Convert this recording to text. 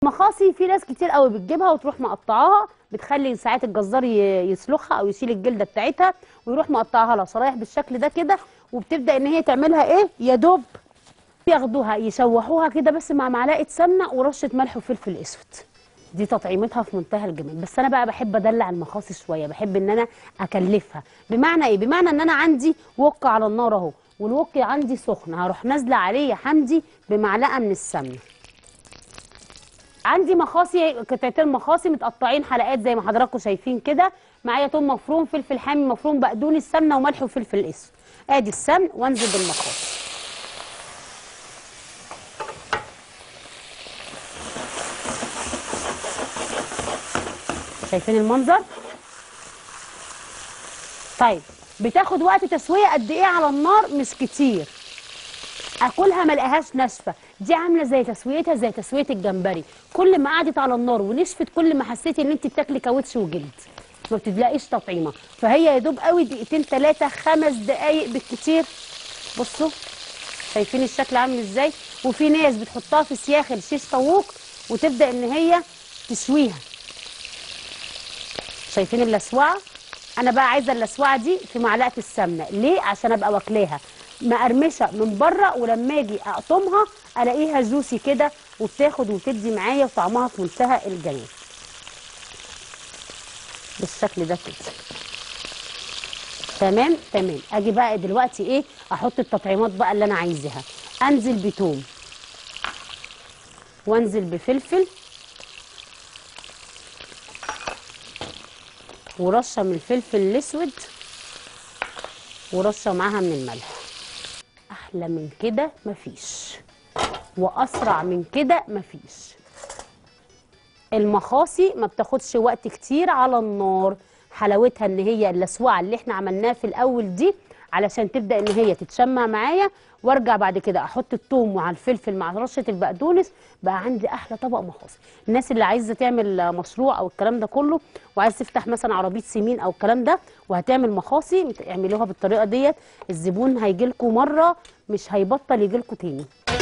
مخاصي في ناس كتير قوي بتجيبها وتروح مقطعاها بتخلي ساعات الجزار ي- يسلخها او يشيل الجلده بتاعتها ويروح مقطعها لها شرايح بالشكل ده كده وبتبدا ان هي تعملها ايه يا دوب ياخدوها يشوحوها كده بس مع معلقه سمنه ورشه ملح وفلفل اسود دي تطعيمتها في منتهى الجمال بس انا بقى بحب ادلع المخاصي شويه بحب ان انا اكلفها بمعنى ايه بمعنى ان انا عندي وك على النار اهو والوك عندي سخن هروح نازله عليه يا حمدي بمعلقه من السمنه عندي مخاصي قطعتين مخاصي متقطعين حلقات زي ما حضراتكم شايفين كده معايا توم مفروم فلفل حامي مفروم بقدونس سمنه وملح وفلفل اسود ادي السمن وانزل بالمخاصي شايفين المنظر طيب بتاخد وقت تسويه قد ايه على النار مش كتير اكلها ما الاقيهاش ناشفه دي عامله زي تسويتها زي تسويه الجمبري كل ما قعدت على النار ونشفت كل ما حسيتي ان انت بتاكلي كاوتش وجلد ما بتلاقيش تطعيمه فهي يا دوب قوي دقيقتين ثلاثه خمس دقائق بالكتير بصوا شايفين الشكل عامل ازاي وفي ناس بتحطها في سياخ الشيش طاووق وتبدا ان هي تشويها شايفين اللسوعه انا بقى عايزه اللسوعه دي في معلقه السمنه ليه عشان ابقى واكلاها مقرمشه من بره ولما اجي اقطمها الاقيها جوسي كده وبتاخد وتدي معايا وطعمها في منتهى الجمال بالشكل ده كده تمام تمام اجي بقى دلوقتي ايه احط التطعيمات بقى اللي انا عايزاها انزل بتوم وانزل بفلفل ورشه من الفلفل الاسود ورشه معاها من الملح احلى من كده مفيش واسرع من كده مفيش المخاصي ما بتاخدش وقت كتير على النار حلاوتها ان هي اللسوعه اللي احنا عملناها في الاول دي علشان تبدا ان هي تتشمع معايا وارجع بعد كده احط الثوم مع الفلفل مع رشه البقدونس بقى عندي احلى طبق مخاصي الناس اللي عايزه تعمل مشروع او الكلام ده كله وعايز تفتح مثلا عربيه سمين او الكلام ده وهتعمل مخاصي اعملوها بالطريقه ديت الزبون هيجي لكم مره مش هيبطل يجي لكم تاني